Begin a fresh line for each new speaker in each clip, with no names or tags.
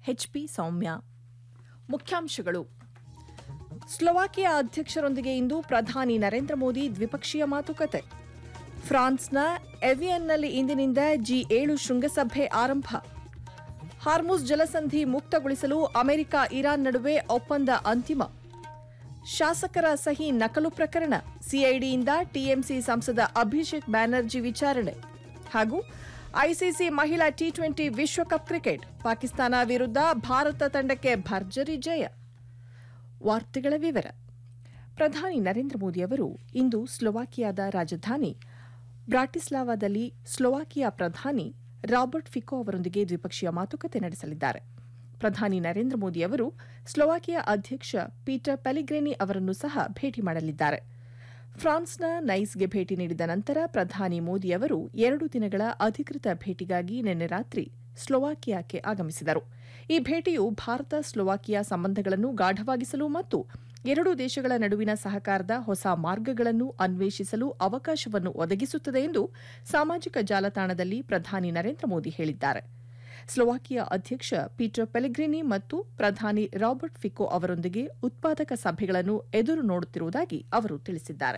HP ಸೌಮ್ಯ ಮುಖ್ಯಾಂಶಗಳು ಸ್ಲೋವಾಕಿಯಾ ಅಧ್ಯಕ್ಷರೊಂದಿಗೆ ಇಂದು ಪ್ರಧಾನಿ ನರೇಂದ್ರ ಮೋದಿ ದ್ವಿಪಕ್ಷೀಯ ಮಾತುಕತೆ ಫ್ರಾನ್ಸ್ನ ಎವಿಯನ್ನಲ್ಲಿ ಇಂದಿನಿಂದ ಜಿ ಏಳು ಶೃಂಗಸಭೆ ಆರಂಭ ಹಾರ್ಮುಸ್ ಜಲಸಂಧಿ ಮುಕ್ತಗೊಳಿಸಲು ಅಮೆರಿಕ ಇರಾನ್ ನಡುವೆ ಒಪ್ಪಂದ ಅಂತಿಮ ಶಾಸಕರ ಸಹಿ ನಕಲು ಪ್ರಕರಣ ಸಿಐಡಿಯಿಂದ ಟಿಎಂಸಿ ಸಂಸದ ಅಭಿಷೇಕ್ ಬ್ಯಾನರ್ಜಿ ವಿಚಾರಣೆ ಹಾಗೂ ಐಸಿಸಿ ಮಹಿಳಾ ಟಿ ಟ್ವೆಂಟಿ ವಿಶ್ವಕಪ್ ಕ್ರಿಕೆಟ್ ಪಾಕಿಸ್ತಾನ ವಿರುದ್ಧ ಭಾರತ ತಂಡಕ್ಕೆ ಭರ್ಜರಿ ಜಯ ವಾರ್ತೆಗಳ ವಿವರ ಪ್ರಧಾನಿ ನರೇಂದ್ರ ಮೋದಿ ಅವರು ಇಂದು ಸ್ಲೋವಾಕಿಯಾದ ರಾಜಧಾನಿ ಬ್ರಾಟಿಸ್ಲಾವಾದಲ್ಲಿ ಸ್ಲೋವಾಕಿಯಾ ಪ್ರಧಾನಿ ರಾಬರ್ಟ್ ಫಿಕೋ ಅವರೊಂದಿಗೆ ದ್ವಿಪಕ್ಷೀಯ ಮಾತುಕತೆ ನಡೆಸಲಿದ್ದಾರೆ ಪ್ರಧಾನಿ ನರೇಂದ್ರ ಮೋದಿ ಅವರು ಸ್ಲೋವಾಕಿಯಾ ಅಧ್ಯಕ್ಷ ಪೀಟರ್ ಪೆಲಿಗ್ರೇನಿ ಅವರನ್ನು ಸಹ ಭೇಟಿ ಮಾಡಲಿದ್ದಾರೆ ಫ್ರಾನ್ಸ್ನ ನೈಸ್ಗೆ ಭೇಟಿ ನೀಡಿದ ನಂತರ ಪ್ರಧಾನಿ ಮೋದಿ ಅವರು ಎರಡು ದಿನಗಳ ಅಧಿಕೃತ ಭೇಟಿಗಾಗಿ ನಿನ್ನೆ ರಾತ್ರಿ ಸ್ಲೋವಾಕಿಯಾಕ್ಕೆ ಆಗಮಿಸಿದರು ಈ ಭೇಟಿಯು ಭಾರತ ಸ್ಲೋವಾಕಿಯಾ ಸಂಬಂಧಗಳನ್ನು ಗಾಢವಾಗಿಸಲು ಮತ್ತು ಎರಡೂ ದೇಶಗಳ ನಡುವಿನ ಸಹಕಾರದ ಹೊಸ ಮಾರ್ಗಗಳನ್ನು ಅನ್ವೇಷಿಸಲು ಅವಕಾಶವನ್ನು ಒದಗಿಸುತ್ತದೆ ಎಂದು ಸಾಮಾಜಿಕ ಜಾಲತಾಣದಲ್ಲಿ ಪ್ರಧಾನಿ ನರೇಂದ್ರ ಮೋದಿ ಹೇಳಿದ್ದಾರೆ ಸ್ಲೋವಾಕಿಯಾ ಅಧ್ಯಕ್ಷ ಪೀಟರ್ ಪೆಲಿಗ್ರಿನಿ ಮತ್ತು ಪ್ರಧಾನಿ ರಾಬರ್ಟ್ ಫಿಕೋ ಅವರೊಂದಿಗೆ ಉತ್ಪಾದಕ ಸಭೆಗಳನ್ನು ಎದುರು ನೋಡುತ್ತಿರುವುದಾಗಿ ಅವರು ತಿಳಿಸಿದ್ದಾರೆ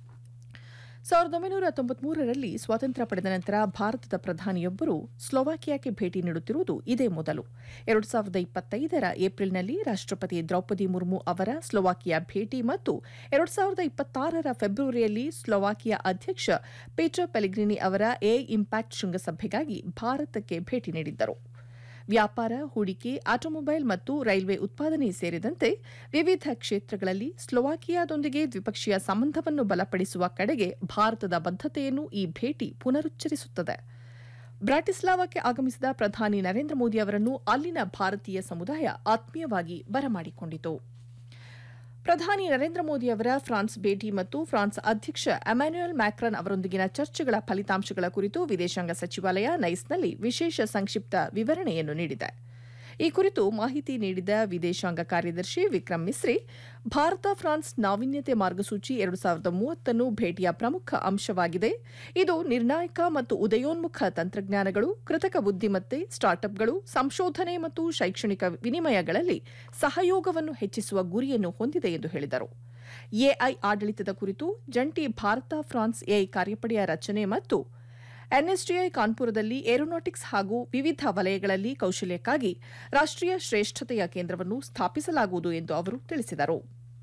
ಸಾವಿರದ ಒಂಬೈನೂರ ತೊಂಬತ್ಮೂರರಲ್ಲಿ ಸ್ವಾತಂತ್ರ್ಯ ಪಡೆದ ನಂತರ ಭಾರತದ ಪ್ರಧಾನಿಯೊಬ್ಬರು ಸ್ಲೋವಾಕಿಯಾಕ್ಕೆ ಭೇಟಿ ನೀಡುತ್ತಿರುವುದು ಇದೇ ಮೊದಲು ಎರಡು ಸಾವಿರದ ಇಪ್ಪತ್ತೈದರ ಏಪ್ರಿಲ್ನಲ್ಲಿ ರಾಷ್ಟ್ರಪತಿ ದ್ರೌಪದಿ ಮುರ್ಮು ಅವರ ಸ್ಲೋವಾಕಿಯಾ ಭೇಟಿ ಮತ್ತು ಎರಡು ಸಾವಿರದ ಇಪ್ಪತ್ತಾರರ ಫೆಬ್ರವರಿಯಲ್ಲಿ ಸ್ಲೋವಾಕಿಯಾ ಅಧ್ಯಕ್ಷ ಪೀಟರ್ ಪೆಲಿಗ್ರಿನಿ ಅವರ ಎ ಇಂಪ್ಯಾಕ್ಟ್ ಶೃಂಗಸಭೆಗಾಗಿ ಭಾರತಕ್ಕೆ ಭೇಟಿ ನೀಡಿದ್ದರು ವ್ಯಾಪಾರ ಹೂಡಿಕೆ ಆಟೋಮೊಬೈಲ್ ಮತ್ತು ರೈಲ್ವೆ ಉತ್ಪಾದನೆ ಸೇರಿದಂತೆ ವಿವಿಧ ಕ್ಷೇತ್ರಗಳಲ್ಲಿ ಸ್ಲೋವಾಕಿಯಾದೊಂದಿಗೆ ದ್ವಿಪಕ್ಷೀಯ ಸಂಬಂಧವನ್ನು ಬಲಪಡಿಸುವ ಕಡೆಗೆ ಭಾರತದ ಬದ್ಧತೆಯನ್ನು ಈ ಭೇಟಿ ಪುನರುಚ್ಚರಿಸುತ್ತದೆ ಬ್ರಾಟಿಸ್ಲಾವಾಕ್ಕೆ ಆಗಮಿಸಿದ ಪ್ರಧಾನಿ ನರೇಂದ್ರ ಮೋದಿ ಅವರನ್ನು ಅಲ್ಲಿನ ಭಾರತೀಯ ಸಮುದಾಯ ಆತ್ಮೀಯವಾಗಿ ಬರಮಾಡಿಕೊಂಡಿತು ಪ್ರಧಾನಿ ನರೇಂದ್ರ ಮೋದಿ ಅವರ ಫ್ರಾನ್ಸ್ ಭೇಟಿ ಮತ್ತು ಫ್ರಾನ್ಸ್ ಅಧ್ಯಕ್ಷ ಅಮ್ಯಾನ್ಯುಯಲ್ ಮ್ಯಾಕ್ರನ್ ಅವರೊಂದಿಗಿನ ಚರ್ಚೆಗಳ ಫಲಿತಾಂಶಗಳ ಕುರಿತು ವಿದೇಶಾಂಗ ಸಚಿವಾಲಯ ನೈಸ್ನಲ್ಲಿ ವಿಶೇಷ ಸಂಕ್ಷಿಪ್ತ ವಿವರಣೆಯನ್ನು ನೀಡಿದೆ ಈ ಕುರಿತು ಮಾಹಿತಿ ನೀಡಿದ ವಿದೇಶಾಂಗ ಕಾರ್ಯದರ್ಶಿ ವಿಕ್ರಮ್ ಮಿಸ್ರಿ ಭಾರತ ಫ್ರಾನ್ಸ್ ನಾವೀನ್ಯತೆ ಮಾರ್ಗಸೂಚಿ ಎರಡು ಸಾವಿರದ ಮೂವತ್ತನ್ನು ಭೇಟಿಯ ಪ್ರಮುಖ ಅಂಶವಾಗಿದೆ ಇದು ನಿರ್ಣಾಯಕ ಮತ್ತು ಉದಯೋನ್ಮುಖ ತಂತ್ರಜ್ಞಾನಗಳು ಕೃತಕ ಬುದ್ದಿಮತ್ತೆ ಸ್ಟಾರ್ಟ್ಅಪ್ಗಳು ಸಂಶೋಧನೆ ಮತ್ತು ಶೈಕ್ಷಣಿಕ ವಿನಿಮಯಗಳಲ್ಲಿ ಸಹಯೋಗವನ್ನು ಹೆಚ್ಚಿಸುವ ಗುರಿಯನ್ನು ಹೊಂದಿದೆ ಎಂದು ಹೇಳಿದರು ಎಐ ಆಡಳಿತದ ಕುರಿತು ಜಂಟಿ ಭಾರತ ಫ್ರಾನ್ಸ್ ಎಐ ಕಾರ್ಯಪಡೆಯ ರಚನೆ ಮತ್ತು ಎನ್ಎಸ್ಡಿಐ ಕಾನ್ಪುರದಲ್ಲಿ ಏರೋನಾಟಿಕ್ಸ್ ಹಾಗೂ ವಿವಿಧ ವಲಯಗಳಲ್ಲಿ ಕೌಶಲ್ಯಕ್ಕಾಗಿ ರಾಷ್ಟ್ರೀಯ ಶ್ರೇಷ್ಠತೆಯ ಕೇಂದ್ರವನ್ನು ಸ್ಥಾಪಿಸಲಾಗುವುದು ಎಂದು ಅವರು ತಿಳಿಸಿದರು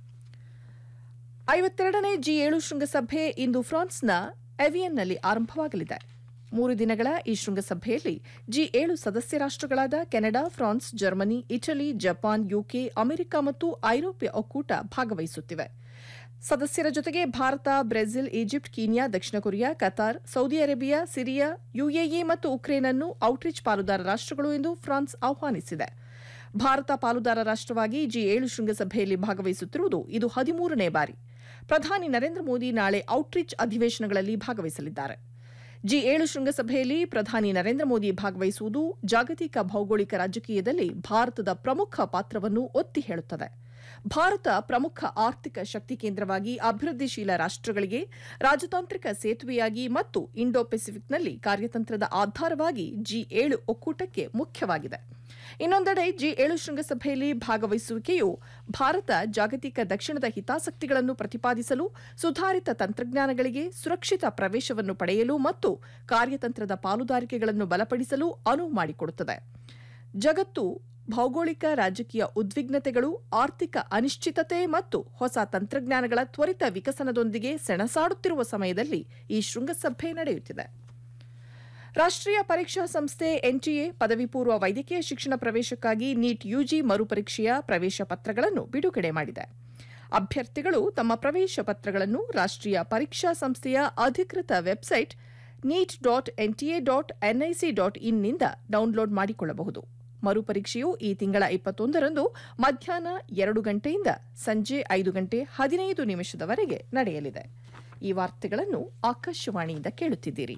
ಐವತ್ತೆರಡನೇ ಜಿ ಏಳು ಶೃಂಗಸಭೆ ಇಂದು ಫ್ರಾನ್ಸ್ನ ಎವಿಯನ್ನಲ್ಲಿ ಆರಂಭವಾಗಲಿದೆ ಮೂರು ದಿನಗಳ ಈ ಶೃಂಗಸಭೆಯಲ್ಲಿ ಜಿ ಏಳು ಸದಸ್ಯ ರಾಷ್ಟ್ರಗಳಾದ Canada France Germany Italy Japan UK America ಮತ್ತು ಐರೋಪ್ಯ ಒಕ್ಕೂಟ ಭಾಗವಹಿಸುತ್ತಿವೆ ಸದಸ್ಯರ ಜೊತೆಗೆ ಭಾರತ ಬ್ರೆಜಿಲ್ ಈಜಿಪ್ಟ್ ಕೀನ್ಯಾ ದಕ್ಷಿಣ Korea Qatar Saudi Arabia Syria UAE ಮತ್ತು ಉಕ್ರೇನ್ ಅನ್ನು ಔಟ್ರೀಚ್ ಪಾಲುದಾರ ರಾಷ್ಟ್ರಗಳು ಎಂದು ಫ್ರಾನ್ಸ್ ಆಹ್ವಾನಿಸಿದೆ ಭಾರತ ಪಾಲುದಾರ ರಾಷ್ಟ್ರವಾಗಿ ಜಿ ಏಳು ಶೃಂಗಸಭೆಯಲ್ಲಿ ಭಾಗವಹಿಸುತ್ತಿರುವುದು ಇದು ಹದಿಮೂರನೇ ಬಾರಿ ಪ್ರಧಾನಿ ನರೇಂದ್ರ ಮೋದಿ ನಾಳೆ ಔಟ್ರೀಚ್ ಅಧಿವೇಶನಗಳಲ್ಲಿ ಭಾಗವಹಿಸಲಿದ್ದಾರೆ ಜಿ ಏಳು ಶೃಂಗಸಭೆಯಲ್ಲಿ ಪ್ರಧಾನಿ ನರೇಂದ್ರ ಮೋದಿ ಭಾಗವಹಿಸುವುದು ಜಾಗತಿಕ ಭೌಗೋಳಿಕ ರಾಜಕೀಯದಲ್ಲಿ ಭಾರತದ ಪ್ರಮುಖ ಪಾತ್ರವನ್ನು ಒತ್ತಿ ಹೇಳುತ್ತದೆ ಭಾರತ ಪ್ರಮುಖ ಆರ್ಥಿಕ ಶಕ್ತಿ ಕೇಂದ್ರವಾಗಿ ಅಭಿವೃದ್ಧಿಶೀಲ ರಾಷ್ಟ್ರಗಳಿಗೆ ರಾಜತಾಂತ್ರಿಕ ಸೇತುವೆಯಾಗಿ ಮತ್ತು ಇಂಡೋ ಪೆಸಿಫಿಕ್ನಲ್ಲಿ ಕಾರ್ಯತಂತ್ರದ ಆಧಾರವಾಗಿ ಜಿ ಏಳು ಒಕ್ಕೂಟಕ್ಕೆ ಮುಖ್ಯವಾಗಿದೆ ಇನ್ನೊಂದೆಡೆ ಜಿ ಏಳು ಶೃಂಗಸಭೆಯಲ್ಲಿ ಭಾಗವಹಿಸುವಿಕೆಯು ಭಾರತ ಜಾಗತಿಕ ದಕ್ಷಿಣದ ಹಿತಾಸಕ್ತಿಗಳನ್ನು ಪ್ರತಿಪಾದಿಸಲು ಸುಧಾರಿತ ತಂತ್ರಜ್ಞಾನಗಳಿಗೆ ಸುರಕ್ಷಿತ ಪ್ರವೇಶವನ್ನು ಪಡೆಯಲು ಮತ್ತು ಕಾರ್ಯತಂತ್ರದ ಪಾಲುದಾರಿಕೆಗಳನ್ನು ಬಲಪಡಿಸಲು ಅನುವು ಮಾಡಿಕೊಡುತ್ತದೆ ಜಗತ್ತು ಭೌಗೋಳಿಕ ರಾಜಕೀಯ ಉದ್ವಿಗ್ನತೆಗಳು ಆರ್ಥಿಕ ಅನಿಶ್ಚಿತತೆ ಮತ್ತು ಹೊಸ ತಂತ್ರಜ್ಞಾನಗಳ ತ್ವರಿತ ವಿಕಸನದೊಂದಿಗೆ ಸೆಣಸಾಡುತ್ತಿರುವ ಸಮಯದಲ್ಲಿ ಈ ಶೃಂಗಸಭೆ ನಡೆಯುತ್ತಿದೆ ರಾಷ್ಟ್ರೀಯ ಪರೀಕ್ಷಾ ಸಂಸ್ಥೆ ಎನ್ಟಿಎ ಪದವಿ ಪೂರ್ವ ವೈದ್ಯಕೀಯ ಶಿಕ್ಷಣ ಪ್ರವೇಶಕ್ಕಾಗಿ ನೀಟ್ ಯುಜಿ ಮರುಪರೀಕ್ಷೆಯ ಪ್ರವೇಶ ಪತ್ರಗಳನ್ನು ಬಿಡುಗಡೆ ಮಾಡಿದೆ ಅಭ್ಯರ್ಥಿಗಳು ತಮ್ಮ ಪ್ರವೇಶ ಪತ್ರಗಳನ್ನು ರಾಷ್ಟ್ರೀಯ ಪರೀಕ್ಷಾ ಸಂಸ್ಥೆಯ ಅಧಿಕೃತ website NEET dot NTA dot NIC dot ಇನ್ನಿಂದ ಡೌನ್ಲೋಡ್ ಮಾಡಿಕೊಳ್ಳಬಹುದು ಮರುಪರೀಕ್ಷೆಯು ಈ ತಿಂಗಳ ಇಪ್ಪತ್ತೊಂದರಂದು ಮಧ್ಯಾಹ್ನ ಎರಡು ಗಂಟೆಯಿಂದ ಸಂಜೆ ಐದು ಗಂಟೆ ಹದಿನೈದು ನಿಮಿಷದವರೆಗೆ ನಡೆಯಲಿದೆ ಈ ವಾರ್ತೆಗಳನ್ನು ಆಕಾಶವಾಣಿಯಿಂದ ಕೇಳುತ್ತಿದ್ದೀರಿ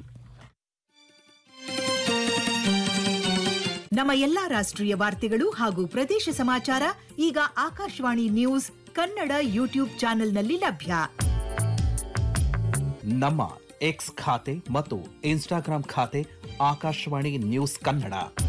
ನಮ್ಮ ಎಲ್ಲಾ ರಾಷ್ಟ್ರೀಯ ವಾರ್ತೆಗಳು ಹಾಗೂ ಪ್ರದೇಶ ಸಮಾಚಾರ ಈಗ ಆಕಾಶವಾಣಿ ನ್ಯೂಸ್ ಕನ್ನಡ ಯೂಟ್ಯೂಬ್ ಚಾನೆಲ್ನಲ್ಲಿ ಲಭ್ಯ
ನಮ್ಮ ಎಕ್ಸ್ ಖಾತೆ ಮತ್ತು ಇನ್ಸ್ಟಾಗ್ರಾಂ ಖಾತೆ ಆಕಾಶವಾಣಿ ನ್ಯೂಸ್ ಕನ್ನಡ